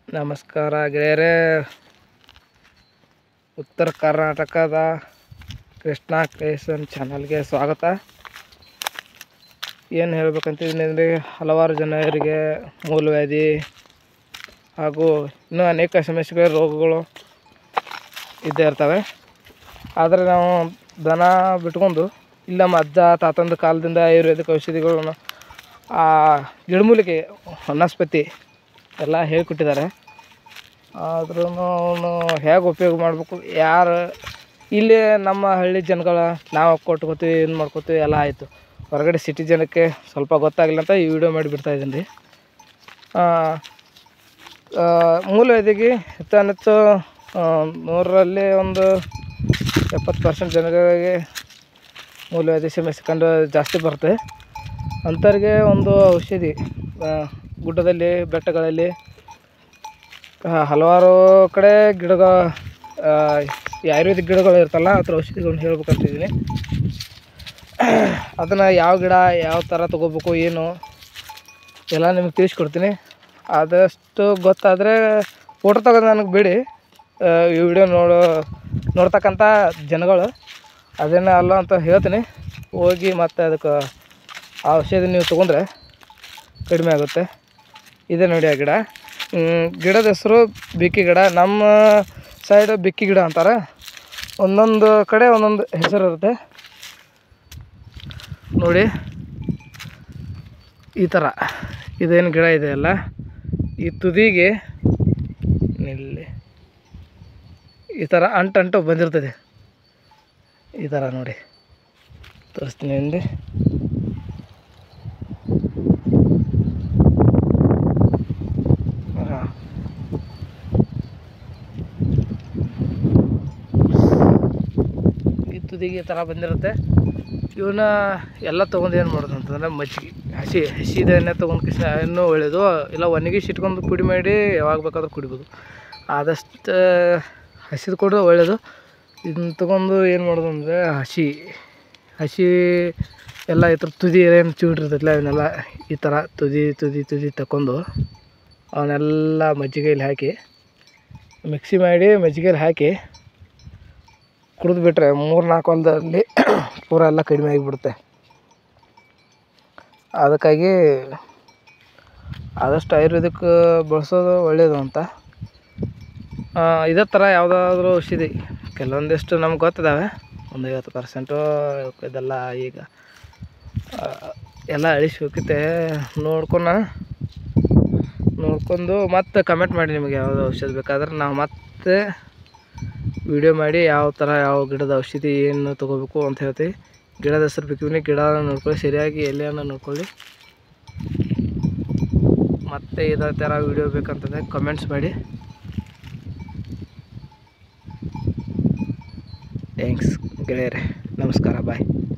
ನಮಸ್ಕಾರ ಗೆಳೆಯರೇ ಉತ್ತರ ಕರ್ನಾಟಕದ ಕೃಷ್ಣ ಕ್ರಿಯೇಷನ್ ಚಾನಲ್ಗೆ ಸ್ವಾಗತ ಏನು ಹೇಳ್ಬೇಕಂತಿದ್ದೀನಿ ಅಂದರೆ ಹಲವಾರು ಜನರಿಗೆ ಮೂಲವ್ಯಾಧಿ ಹಾಗೂ ಇನ್ನೂ ಅನೇಕ ಸಮಸ್ಯೆಗಳು ರೋಗಗಳು ಇದ್ದೇ ಇರ್ತವೆ ಆದರೆ ನಾವು ದನ ಬಿಟ್ಕೊಂಡು ಇಲ್ಲ ನಮ್ಮ ಅಜ್ಜ ತಾತಂದ ಕಾಲದಿಂದ ಆಯುರ್ವೇದಿಕ್ ಔಷಧಿಗಳನ್ನು ಆ ಗಿಡಮೂಲಿಕೆ ವನಸ್ಪತಿ ಎಲ್ಲ ಹೇಳ್ಕೊಟ್ಟಿದ್ದಾರೆ ಆದ್ರೂ ಅವನು ಹೇಗೆ ಉಪಯೋಗ ಮಾಡಬೇಕು ಯಾರು ಇಲ್ಲಿ ನಮ್ಮ ಹಳ್ಳಿ ಜನಗಳ ನಾವು ಕೊಟ್ಕೋತೀವಿ ಇದು ಮಾಡ್ಕೋತೀವಿ ಎಲ್ಲ ಆಯಿತು ಹೊರಗಡೆ ಸಿಟಿ ಜನಕ್ಕೆ ಸ್ವಲ್ಪ ಗೊತ್ತಾಗಲಿಲ್ಲ ಅಂತ ಈ ವಿಡಿಯೋ ಮಾಡಿ ಬಿಡ್ತಾ ಇದ್ದೀನಿ ರೀ ಮೂಲವೇದಿಗೆ ಹೆಚ್ಚಾನೆಚ್ಚು ಆ, ನೂರರಲ್ಲಿ ಒಂದು ಎಪ್ಪತ್ತು ಪರ್ಸೆಂಟ್ ಜನಗಳಿಗೆ ಮೂಲವ್ಯಾಧಿ ಸಮಸ್ಯೆ ಕಂಡು ಜಾಸ್ತಿ ಬರುತ್ತೆ ಅಂಥವ್ರಿಗೆ ಒಂದು ಔಷಧಿ ಆ, ಗುಡ್ಡದಲ್ಲಿ ಬೆಟ್ಟಗಳಲ್ಲಿ ಆ, ಹಲವಾರು ಕಡೆ ಗಿಡಗಳ ಆ, ಈ ಆಯುರ್ವೇದಿಕ್ ಗಿಡಗಳು ಇರ್ತಲ್ಲ ಅದ್ರ ಔಷಧಿಗಳನ್ನ ಹೇಳ್ಬೇಕಂತಿದ್ದೀನಿ ಅದನ್ನು ಯಾವ ಗಿಡ ಯಾವ ಥರ ತೊಗೋಬೇಕು ಏನು ಎಲ್ಲ ನಿಮಗೆ ತಿಳಿಸ್ಕೊಡ್ತೀನಿ ಆದಷ್ಟು ಗೊತ್ತಾದರೆ ಫೋಟೋ ತೆಗೆದು ನನಗೆ ಬಿಡಿ ಆ, ಈ ವಿಡಿಯೋ ನೋಡೋ ನೋಡ್ತಕ್ಕಂಥ ಜನಗಳು ಅದೇನೇ ಅಲ್ಲ ಅಂತ ಹೇಳ್ತೀನಿ ಹೋಗಿ ಮತ್ತೆ ಅದಕ್ಕೆ ಆ ಔಷಧಿ ನೀವು ತೊಗೊಂಡ್ರೆ ಕಡಿಮೆ ಆಗುತ್ತೆ ಇದೆ ನೋಡಿ ಆ ಗಿಡ ಹ್ಮ್, ಗಿಡದ ಹೆಸರು ಬಿಕ್ಕಿ ಗಿಡ ನಮ್ಮ ಸೈಡ್ ಬಿಕ್ಕಿ ಗಿಡ ಅಂತಾರೆ ಒಂದೊಂದು ಕಡೆ ಒಂದೊಂದು ಹೆಸರು ಇರುತ್ತೆ ನೋಡಿ ಈ ಥರ ಇದೇನು ಗಿಡ ಇದೆಯಲ್ಲ ಈ ತುದಿಗೆ ಇಲ್ಲಿ ಈ ಥರ ಅಂಟು ಅಂಟು ಬಂದಿರ್ತದೆ ಈ ಥರ ನೋಡಿ ತೋರಿಸ್ತೀನಿ ಹಿಂದೆ ಹಾಂ ಈ ತುದಿಗೆ ಈ ಥರ ಬಂದಿರುತ್ತೆ ಇವನ್ನ ಎಲ್ಲ ತೊಗೊಂಡು ಏನು ಮಾಡೋದು ಅಂತಂದರೆ ಮಜ್ಜಿಗೆ ಹಸಿ ಹಸಿದ ಎಣ್ಣೆ ತೊಗೊಂಡು ಕಿಸ ಇನ್ನೂ ಒಳ್ಳೆಯದು ಇಲ್ಲ ಒಣಗಿಸಿ ಇಟ್ಕೊಂಡು ಪುಡಿ ಮಾಡಿ ಯಾವಾಗ ಬೇಕಾದ್ರೂ ಕುಡಿಬೋದು ಆದಷ್ಟು ಹಸಿದು ಕೊಡೋದು ಒಳ್ಳೆಯದು ಇದನ್ನ ತೊಗೊಂಡು ಏನು ಮಾಡೋದು ಅಂದರೆ ಹಸಿ ಹಸಿ ಎಲ್ಲ ಈ ಥರ ತುದಿ ಏನು ಚೂಡಿರ್ತೈತಲ್ಲ ಅವನ್ನೆಲ್ಲ ಈ ಥರ ತುದಿ ತುದಿ ತುದಿ ತಗೊಂಡು ಅವನ್ನೆಲ್ಲ ಮಜ್ಜಿಗೆಯಲ್ಲಿ ಹಾಕಿ ಮಿಕ್ಸಿ ಮಾಡಿ ಮಜ್ಜಿಗೆಯಲ್ಲಿ ಹಾಕಿ ಕುಡಿದು ಬಿಟ್ಟರೆ ಮೂರು ನಾಲ್ಕು ಹೊಲದಲ್ಲಿ ಪೂರ ಎಲ್ಲ ಕಡಿಮೆ ಆಗಿಬಿಡುತ್ತೆ ಅದಕ್ಕಾಗಿ ಆದಷ್ಟು ಆಯುರ್ವೇದಿಕ್ ಬಳಸೋದು ಒಳ್ಳೆಯದು ಅಂತ ಆ, ಇದೇ ಥರ ಯಾವುದಾದ್ರೂ ಔಷಧಿ ಕೆಲವೊಂದಿಷ್ಟು ನಮ್ಗೆ ಗೊತ್ತಿದ್ದಾವೆ ಒಂದು ಐವತ್ತು ಪರ್ಸೆಂಟು ಇದೆಲ್ಲ ಈಗ ಆ, ಎಲ್ಲ ಅಳಿಸಿ ಹೋಗುತ್ತೆ ನೋಡ್ಕೊಂಡು ನೋಡ್ಕೊಂಡು ಮತ್ತೆ ಕಮೆಂಟ್ ಮಾಡಿ ನಿಮಗೆ ಯಾವುದು ಔಷಧಿ ಬೇಕಾದ್ರೆ ನಾವು ಮತ್ತೆ ವಿಡಿಯೋ ಮಾಡಿ ಯಾವ ಥರ ಯಾವ ಗಿಡದ ಔಷಧಿ ಏನು ತೊಗೋಬೇಕು ಅಂತ ಹೇಳ್ತೀವಿ ಗಿಡದ ಹೆಸರು ಬೇಕಿದ್ರೆ ಗಿಡ ನೋಡ್ಕೊಳ್ಳಿ ಸರಿಯಾಗಿ ಎಲೆಯನ್ನು ನೋಡ್ಕೊಳ್ಳಿ ಮತ್ತೆ ಇದೇ ಥರ ವಿಡಿಯೋ ಬೇಕಂತಂದರೆ ಕಮೆಂಟ್ಸ್ ಮಾಡಿ ಥ್ಯಾಂಕ್ಸ್ ಗೆಳೆಯರೆ ನಮಸ್ಕಾರ ಬಾಯ್